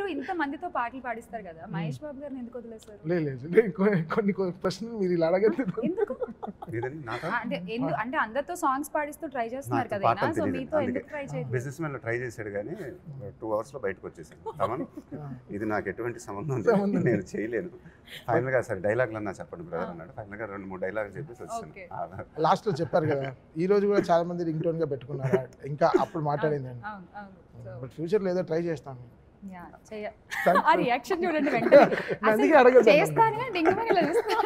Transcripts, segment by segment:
ఇంత మందితో పాటలు పాడిస్తారు కదా మహేష్ బాబు గారిని ఎందుకు వదిలేస్తారు లేదు లేదు లేదు. కొన్ని కొన్ని కొన్ని ప్రశ్నలు మీరు ఇలా అడగద్దు ఎందుకు లేదని నాతో ఆ, అంటే ఎందు అంటే అందరితో సాంగ్స్ పాడిస్తూ ట్రై చేస్తున్నారు నాకు కదా పాటలు సో తెలియదు. మీతో అందుకే ఎందుకు ట్రై చేయలేదు బిజినెస్ మ్యాన్ ట్రై చేశాడు కానీ టూ అవర్స్ లో బయటకు వచ్చేసాను తమన్ ఇది నాకు ఎటువంటి సంబంధం సంబంధం లేదు నేను చేయలేను ఫైనల్ గా సరే డైలాగ్లు అన్నా చెప్పండి బ్రదర్ అన్నాడు ఫైనల్ గా రెండు మూడు డైలాగ్ చెప్పేసి వచ్చాను Okay. ఆ, లాస్ట్ లో చెప్పారు కదా ఈ రోజు కూడా చాలా మంది రింగ్ టోన్ గా పెట్టుకున్నారు ఇంకా అప్పుడు మాట్లాడిందండి అవును అవును సో బట్ ఫ్యూచర్ లో ఏదో ట్రై చేస్తాను యా చెయ్య ఆ రియాక్షన్ చూడండి వెంటనే అందుకే అసలు అడగదు చేస్తానే డింగమని ఇలా చూస్తా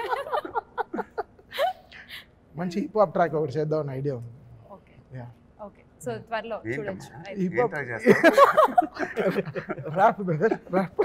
మంచి హిప్ హాప్ ట్రాక్ ఒకటి చేద్దాం ఐడియా ఉంది ఓకే యా ఓకే సో త్వరలో ఏంటమ్మా? చూడొచ్చు ఈ ఏం pop- ట్రై చేస్తాను ర్యాప్ బ్రదర్ ర్యాప్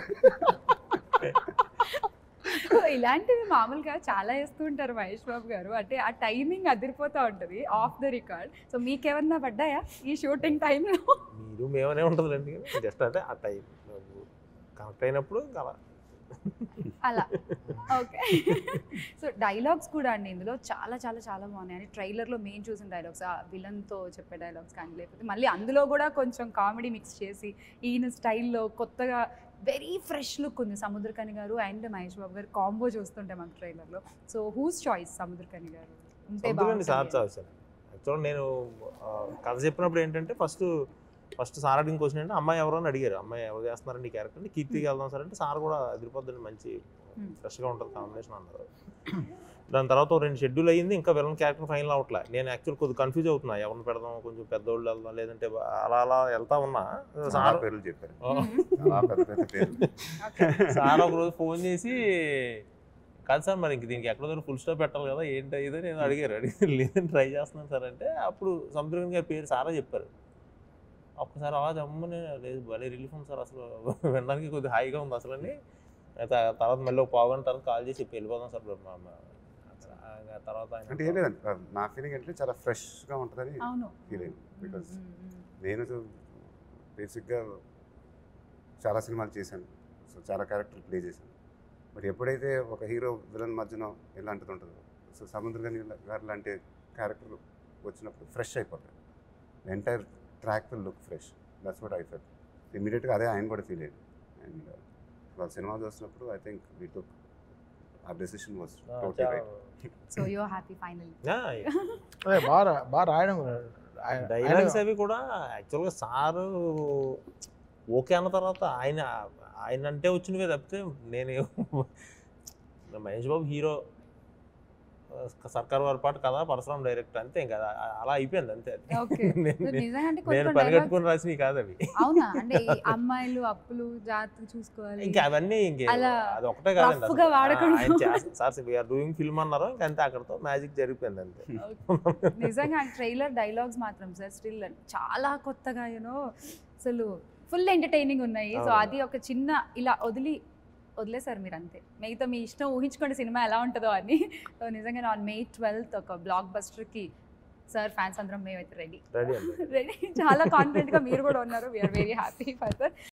సో ఇలాంటివి మామూలుగా చాలా వేస్తూ ఉంటారు మహేష్ బాబు గారు అంటే ఆ టైమింగ్ అదిరిపోతూ ఉంటుంది ఆఫ్ ద రికార్డ్ సో మీకేమన్నా పడ్డాయా ఈ షూటింగ్ టైంలో మీరు మేమనే ఉంటుందండి జస్ట్ అంటే ఆ టైం కనెక్ట్ అయినప్పుడు ఇంకా అలా అలా ఓకే సో డైలాగ్స్ కూడా అండి ఇందులో చాలా చాలా చాలా బాగున్నాయి అని ట్రైలర్లో మెయిన్ చూసిన డైలాగ్స్ ఆ విలన్తో చెప్పే డైలాగ్స్ కానీ లేకపోతే మళ్ళీ అందులో కూడా కొంచెం కామెడీ మిక్స్ చేసి ఈయన స్టైల్లో కొత్తగా వెరీ ఫ్రెష్ లుక్ ఉంది సముద్రకని గారు అండ్ మహేష్ బాబు గారు కాంబో చూస్తుంటే మాకు ట్రైలర్లో సో హూస్ చాయిస్ సముద్రకని గారు ఉంటే సొంతకండి సార్ బాగుంటుంది. చావు యాక్చువల్ నేను ఆ, కథ చెప్పినప్పుడు ఏంటంటే ఫస్ట్ ఫస్ట్ సార్ అడిగిన క్వశ్చన్ అంటే అమ్మాయి ఎవరో అని అడిగారు అమ్మాయి ఎవరు చేస్తున్నారండి ఈ క్యారెక్టర్ అంటే కీర్తికి వెళ్దాం సార్ అంటే సార్ కూడా అదిరిపోద్దండి మంచి Hmm. ఫ్రెష్గా ఉంటుంది కాంబినేషన్ అన్నారు దాని తర్వాత ఓ రెండు షెడ్యూల్ అయ్యింది ఇంకా విలన్ క్యారెక్టర్ ఫైనల్ అవట్లే నేను యాక్చువల్ కొద్దిగా కన్ఫ్యూజ్ అవుతున్నా ఎవరిని పెడదాం కొంచెం పెద్దోళ్ళు వెళ్దాం లేదంటే అలా అలా వెళ్తా ఉన్నా చాలా సార్ పేర్లు చెప్పారు మ్మ్. చాలా పెద్ద పెద్ద పేర్లు ఓకే సార్ ఒక రోజు ఫోన్ చేసి కాదు సార్ మరి ఇంక దీనికి ఎక్కడ దగ్గర ఫుల్ స్టాప్ పెట్టాలి కదా ఏంటి ఇది నేను అడిగారు అడిగి లేదని ట్రై చేస్తున్నాను సార్ అంటే అప్పుడు సముద్రం గారి పేరు సారా చెప్పారు ఒక్కసారి అలా జమ్మని లేదు భలే రిలీఫ్ ఉంది సార్ అసలు వినడానికి కొద్దిగా హాయిగా ఉంది అసలు అని త- తర్వాత మళ్ళీ ఒక పావు గంట తర్వాత కాల్ చేసి చెప్పి వెళ్ళిపోదాం సార్ మా- మా- ఆ తర్వాత ఆయన- అంటే ఏం లేదండి నా ఫీలింగ్ ఏంటంటే చాలా ఫ్రెష్ గా ఉంటుందని అవును ఫీల్ అయింది బికాస్ మ్మ్, మ్మ్, నేను బేసిక్గా చాలా సినిమాలు చేశాను సో చాలా క్యారెక్టర్ ప్లే చేశాను బట్ ఎప్పుడైతే ఒక హీరో విలన్ మధ్యన ఇలాంటిది ఉంటుందో సో సముద్రగని గారు లాంటి క్యారెక్టర్ వచ్చినప్పుడు ఫ్రెష్ అయిపోతాయి entire track will look fresh that's what I felt ఇమీడియట్గా అదే ఆయన కూడా ఫీల్ అయ్యింది అండ్ వాళ్ళ సినిమా చూసినప్పుడు I think we took a decision was uh, total చాలా- right so you happy final yeah, అదే బాగా రా- బాగా రాయడం కూడా. ఆయన- డైలాగ్స్ ఆయన- అవి కూడా యాక్చువల్గా సారు ఓకే అన్న తర్వాత ఆయన ఆయన అంటే వచ్చినవే తప్పితే నేను మహేష్ బాబు హీరో సర్కార్ వారి పాట కదా పరశురామ్ డైరెక్టర్ అంతే ఇంకా అ- అలా అయిపోయింది అంతే ఓకే నేను- నిజంగా అంటే కొన్ని నేను కొన్ని dialogues- పరిగెట్టుకుని రాసినవి కాదు అవి అవునా అంటే ఈ అమ్మాయిలు అప్పులు జాగ్రత్తగా చూసుకోవాలి ఇంకా అవన్నీ ఇంకే అలా అది ఒకటే కాదండి rough గా వాడకూడదు. ఆయన చేస్త- సార్ వీఆర్ డూయింగ్ ఫిల్మ్ అన్నారు ఇంకా అంతే అక్కడతో మ్యాజిక్ జరిగిపోయింది అంతే నిజంగా ట్రైలర్ డైలాగ్స్ మాత్రం సార్ స్టిల్ చాలా కొత్తగా యూనో అసలు ఫుల్ ఎంటర్టైనింగ్ ఉన్నాయి సో అవును. అది ఒక చిన్న ఇలా వదిలి వదిలేసారు మీరు అంతే మిగతా మీ ఇష్టం ఊహించుకోండి సినిమా ఎలా ఉంటుందో అని సో నిజంగా ఆన్ మే ట్వెల్త్ ఒక బ్లాక్ బస్టర్కి సార్ ఫ్యాన్స్ అందరం మేమైతే రెడీ రెడీ అండి రెడీ చాలా కాన్ఫిడెంట్గా మీరు కూడా ఉన్నారు we're very happy for sir